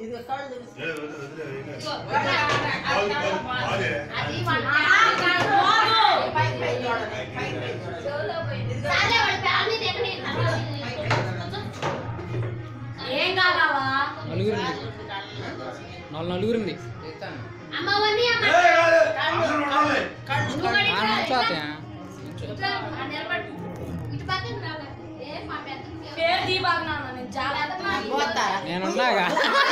ఇదిగో కళ్ళు చూపిస్తా. ఏ, వదిలే, వదిలే, వదిలే. ఇదిగో, కాదు, కాదు, కాదే. అది మన కాదు. పైకి పైకి చూడండి. పైకి పైకి చూడండి. సాలే వాడి ఫ్యామిలీ దగ్గర ఏం కావాలా నలుగురు నాలుగు నలుగురింది చెప్తాను అమ్మవని అమ్మ ఏ, కాదు, అందరూ ఉండాలి. నువ్వు కూడా ఆ ఇట్లా నుంచో అత్తయ్య ఇట్లా ఆ నిలబడు. ఇటు పక్కకి రాలే. ఏ మా పెద్దకి పేరు దీపాకు నాన్న నేను చాలా పోతారా? నేనున్నాగా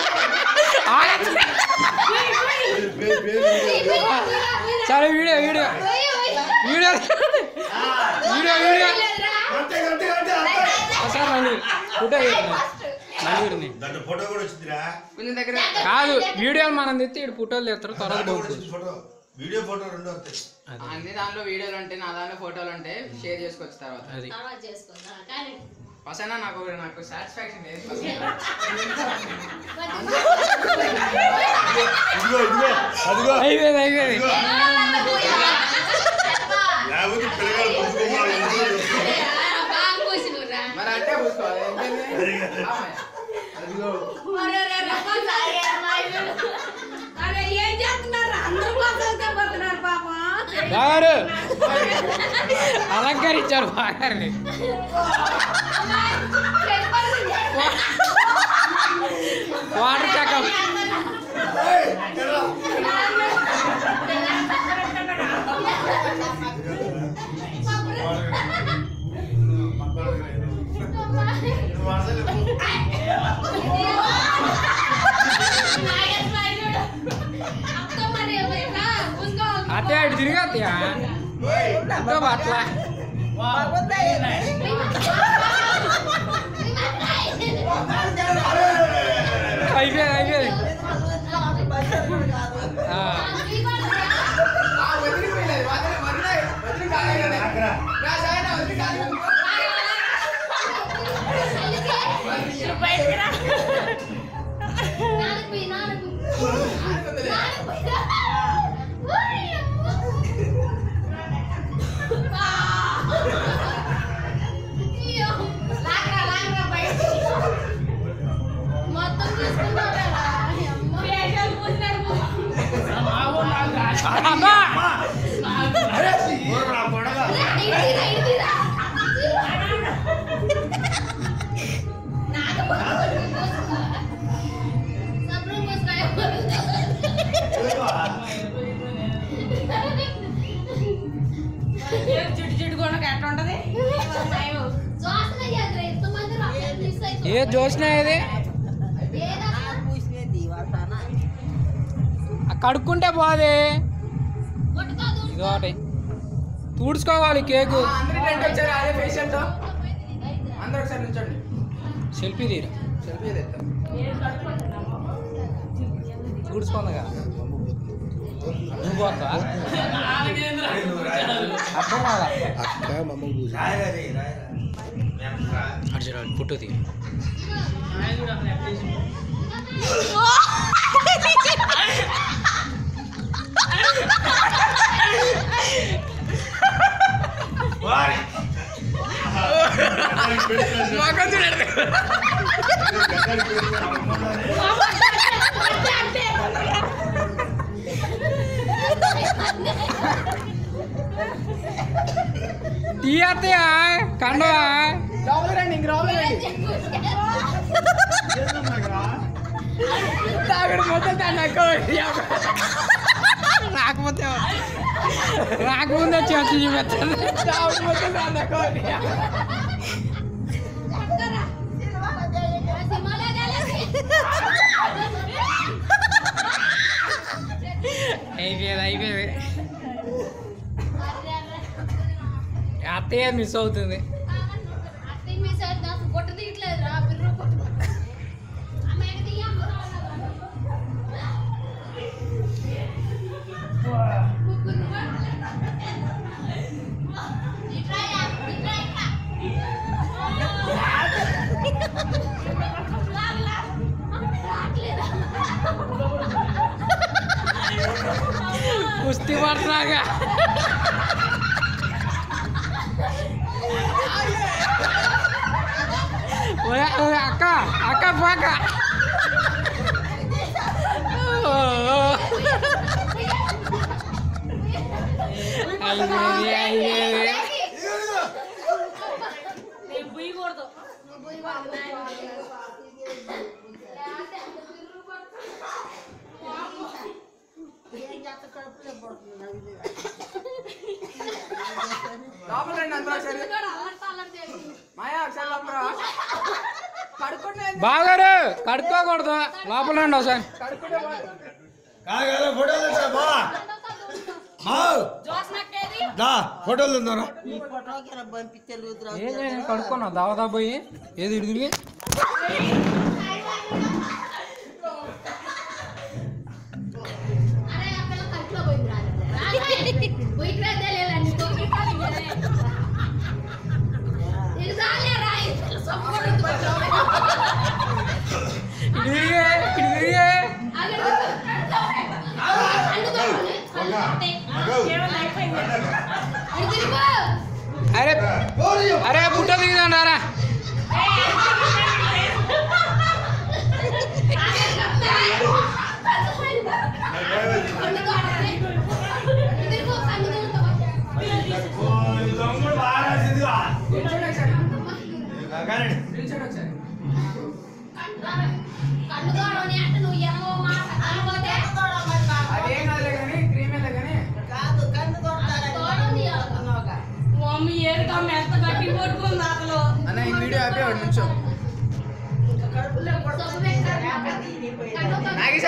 పేరు, పేరు, పేరు. సరే video video video video video అంతే, అంతే, అంతే, అంతే. ఒకసారి నలుగురు ఫోటో నలుగురిని దాంట్లో ఫోటో కూడా వచ్చిందిరా కొంచెం దగ్గర కాదు వీడియోలు మనం తెచ్చి ఇక్కడ ఫోటోలు తెస్తారు తర్వాత దాంట్లో కూడా పోతుంది వచ్చింది ఫోటో వీడియో ఫోటో రెండు వస్తాయి అది అన్ని దాంట్లో వీడియోలు ఉంటాయి నా దాంట్లో ఫోటోలు ఉంటాయి షేర్ చేసుకోవచ్చు తర్వాత అది తర్వాత చేసుకుందాం కానీ ఫస్ట్ నాకు నాకు సాటిస్ఫాక్షన్ లేదు ఇదిగో ఇదిగో అదిగో అయిపోయింది అయిపోయింది ఇదిగో. లేకపోతే పిల్లగాడు పుట్టుకోవాలి బాగా కూర్చునురా మరి అంటే పూసుకోవాలి ఇంకేంది? ఆమాయ. అదిగో. అరే ఏం చేస్తున్నారు అందరూ కోసం పోతున్నారు పాపం బాగారు అలంకరించారు బాగారిని వాటర్ చెకప్ అతే ఇటు తిరిగి అత్తయ్య ఎంతో అట్లా అయిపోయింది అయిపోయింది ఆ, ఆ, వదిలిపోయలేదు. వదిలి- వదిలి- వదిలి ఖాళీగా ఉంది. అక్కడ. నా సైడ్ వదిలి ఖాళీగా ఉంది. మొత్తం తీసుకున్నారా అమ్మా ఊరు నా కొడగా. జిడ్డు జిడ్డు కొనక ఎట్లా ఉంటది ఏ జోష్న ఇది ఆ కడుక్కుంటే పోదే ఇదొకటి తుడుచుకోవాలి కేకు ఆ, అందరూ టెంట్ వచ్చారు అదే పేషెంట్ అందరూ ఒకసారి నుంచోండి సెల్ఫీ తీరు సెల్ఫీ తెస్తాం తుడుచుకుందిగా నువ్వు పోతా అర్థం కాదా రాయరా రే, రాయరా. అటు చూడాలి ఫోటో తీరు వారి. గద్దరికి పెట్టుకోండి. గద్దరికి పెట్టుకోండి. టీ అత్తయ్య కండవా లోపల రండి ఇంక లోపల రండి తాగడు మొత్తం దాన్ని రాకపోతే రాకముందే వచ్చి చూపెట్టాను తాగడు మొత్తం దాన్ని అయిపోయేది అయిపోయేది అత్తయ్య మిస్ అవుతుంది కొట్టు తీయట్లేదు రా బిర్రు కొట్టు అమ్మాయికి తీయమ్మ కుస్తీ పడుతున్నాగా ఓయ్, ఓయ్, అక్క అక్క పాక లోపల రండి అందరూ ఒకసారి కూడా అల్లరి అల్లరి చేసింది. మాయా ఒకసారి లోపల రా. కడుక్కుంటే బాగారు కడుక్కోకూడదు లోపల రండి ఒకసారి కడుక్కుంటే బాగా. కాదు కదా ఫోటోలు తీస్తా బా మా జోస్నక్కేది? దా ఫోటోలు ఉందరా ఏం చేయను కడుక్కున్నావు దావదా పోయి ఏది ఇటు తిరిగి అరే ఆ పిల్ల కడుపులో పోయింది రా. రాలే. పోయికి రాదే లేదండి. పోయికి రాదే లేదే. ఇది రాలే రా. ఈ పిల్ల సొమ్ము కూడా ఉంది. ఇటు తిరిగి ఇటు తిరిగి అల్లుడు అల్లుడు అల్లుడు ఇటు తిరుగు. అరే అరే పుట్ట దిగుదండి రా అల్లుడు ఆడాలి. ఇటు తిరుగు. కళ్ళు తిరుగుతావా? దొంగడు బాగా రాసిందిగా నిల్చోండి ఒకసారి. కానీ నిల్చోండి ఒకసారి. కళ్ళు దూడని అంటే నువ్వు ఏమో మాట అనబోతే అదేం కాదులే కానీ క్రీమ్ ఏదో కానీ దూడని తీయాలి. మమ్మీ ఏరుకమ్మ ఎంత గట్టి పట్టుకుంది అసలు అన్న ఈ వీడియో ఆపే వాడు నుంచో సబ్బు పెట్టాలి. కళ్ళు నాగేశ్